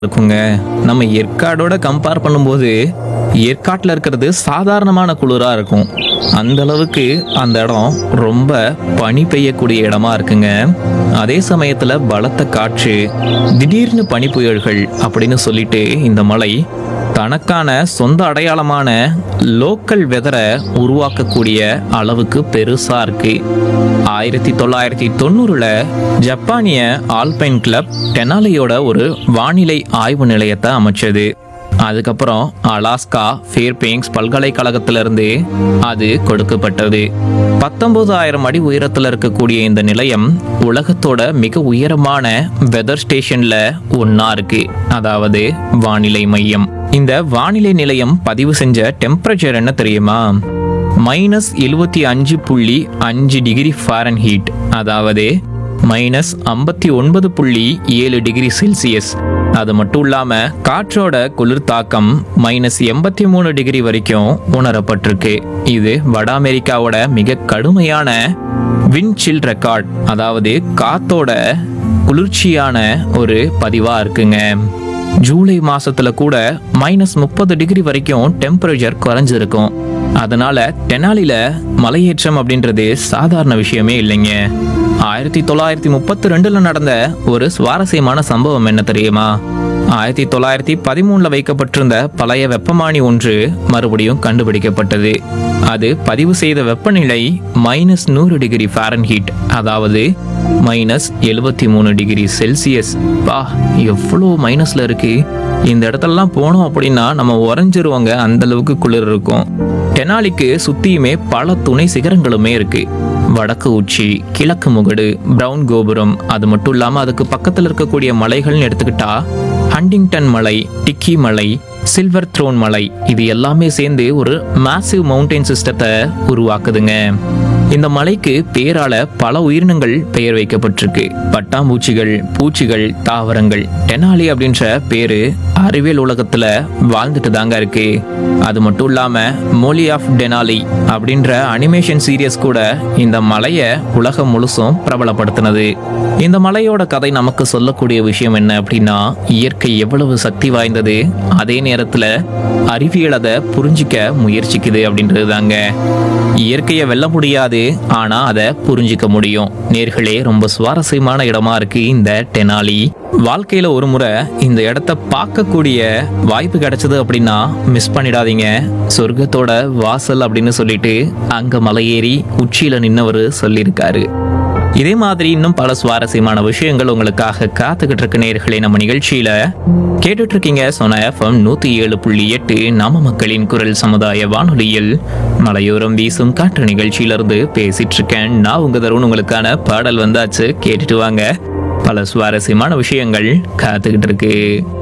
இருக்குங்க நம்ம ஏற்காடோட கம்பேர் பண்ணும்போது ஏற்காட்டில் இருக்கிறது சாதாரணமான குளிராக இருக்கும் அந்த அளவுக்கு அந்த இடம் ரொம்ப பனி பெய்யக்கூடிய இடமா இருக்குங்க அதே சமயத்தில் பலத்த காற்று திடீர்னு பனி புயல்கள் அப்படின்னு சொல்லிட்டு இந்த மலை தனக்கான சொந்த அடையாளமான லோக்கல் வெதரை உருவாக்கக்கூடிய அளவுக்கு பெருசா இருக்கு ஆயிரத்தி தொள்ளாயிரத்தி தொண்ணூறுல ஜப்பானிய ஆல்பைன் கிளப் டெனாலியோட ஒரு வானிலை ஆய்வு நிலையத்தை அமைச்சது அதுக்கப்புறம் அலாஸ்கா ஃபேர்பேங்ஸ் பல்கலைக்கழகத்திலிருந்து அது கொடுக்கப்பட்டது பத்தொன்பதாயிரம் அடி உயரத்தில் இருக்கக்கூடிய இந்த நிலையம் உலகத்தோட மிக உயரமான வெதர் ஸ்டேஷன்ல ஒன்னா இருக்கு அதாவது வானிலை மையம் இந்த வானிலை நிலையம் பதிவு செஞ்ச டெம்பரேச்சர் என்ன தெரியுமா மைனஸ் எழுபத்தி அஞ்சு புள்ளி அஞ்சு டிகிரி ஃபாரன்ஹீட் அதாவது மைனஸ் ஐம்பத்தி ஒன்பது புள்ளி ஏழு டிகிரி செல்சியஸ் அது மட்டும் இல்லாம காற்றோட குளிர் தாக்கம் மைனஸ் எண்பத்தி மூணு டிகிரி வரைக்கும் உணரப்பட்டிருக்கு இது வட அமெரிக்காவோட மிக கடுமையான விண்சில் ரெக்கார்ட் அதாவது காத்தோட குளிர்ச்சியான ஒரு பதிவா இருக்குங்க ஜூலை மாசத்துல கூட மைனஸ் முப்பது டிகிரி வரைக்கும் டெம்பரேச்சர் குறைஞ்சிருக்கும் அதனால தெனாலில மலையேற்றம் அப்படின்றது சாதாரண விஷயமே இல்லைங்க ஆயிரத்தி தொள்ளாயிரத்தி முப்பத்தி ரெண்டுல நடந்த ஒரு சுவாரஸ்யமான சம்பவம் என்ன தெரியுமா ஆயிரத்தி தொள்ளாயிரத்தி பதிமூணுல வைக்கப்பட்டிருந்த பழைய வெப்பமானி ஒன்று மறுபடியும் கண்டுபிடிக்கப்பட்டது அது பதிவு செய்த வெப்பநிலை மைனஸ் நூறு டிகிரி ஃபாரன்ஹீட் அதாவது மைனஸ் எழுபத்தி மூணு டிகிரி செல்சியஸ் பா எவ்வளோ மைனஸ்ல இருக்கு இந்த இடத்துலலாம் போனோம் அப்படின்னா நம்ம உறைஞ்சிருவாங்க அந்த அளவுக்கு குளிர் இருக்கும் டெனாலிக்கு சுத்தியுமே பல துணை சிகரங்களுமே இருக்கு வடக்கு உச்சி கிழக்கு முகடு பிரவுன் கோபுரம் அது மட்டும் இல்லாம அதுக்கு பக்கத்துல இருக்கக்கூடிய மலைகள்னு எடுத்துக்கிட்டா ஹண்டிங்டன் மலை டிக்கி மலை சில்வர் த்ரோன் மலை இது எல்லாமே சேர்ந்து ஒரு மேசிவ் மவுண்டைன் சிஸ்டத்தை உருவாக்குதுங்க இந்த மலைக்கு பேரால பல உயிரினங்கள் பெயர் வைக்கப்பட்டிருக்கு பட்டாம்பூச்சிகள் பூச்சிகள் தாவரங்கள் டெனாலி அப்படின்ற பேரு அறிவியல் உலகத்துல வாழ்ந்துட்டு தாங்க இருக்கு அது மட்டும் இல்லாம மோலி ஆஃப் டெனாலி அப்படின்ற அனிமேஷன் சீரியஸ் கூட இந்த மலையை உலகம் முழுசும் பிரபலப்படுத்தினது இந்த மலையோட கதை நமக்கு சொல்லக்கூடிய விஷயம் என்ன அப்படின்னா இயற்கை எவ்வளவு சக்தி வாய்ந்தது அதே நேரத்துல அறிவியல் அதை புரிஞ்சிக்க முயற்சிக்குது அப்படின்றது தாங்க இயற்கையை வெல்ல முடியாது ஆனா அதை புரிஞ்சிக்க முடியும் நேர்களே ரொம்ப சுவாரஸ்யமான இடமா இருக்கு இந்த டெனாலி வாழ்க்கையில ஒரு முறை இந்த இடத்த பார்க்கக்கூடிய வாய்ப்பு கிடைச்சது அப்படின்னா மிஸ் பண்ணிடாதீங்க சொர்க்கத்தோட வாசல் அப்படின்னு சொல்லிட்டு அங்க மலையேறி உச்சியில நின்னவர் சொல்லியிருக்காரு இதே மாதிரி இன்னும் பல சுவாரஸ்யமான விஷயங்கள் உங்களுக்காக காத்துக்கிட்டு இருக்க நேர்களே நம்ம நிகழ்ச்சியில கேட்டுட்டு இருக்கீங்க சொன்ன எஃப்எம் நூத்தி ஏழு புள்ளி எட்டு நாம மக்களின் குரல் சமுதாய வானொலியில் மலையோரம் வீசும் காற்று நிகழ்ச்சியிலிருந்து பேசிட்டு இருக்கேன் நான் உங்க தருண் உங்களுக்கான பாடல் வந்தாச்சு கேட்டுட்டு வாங்க பல சுவாரஸ்யமான விஷயங்கள் காத்துக்கிட்டு இருக்கு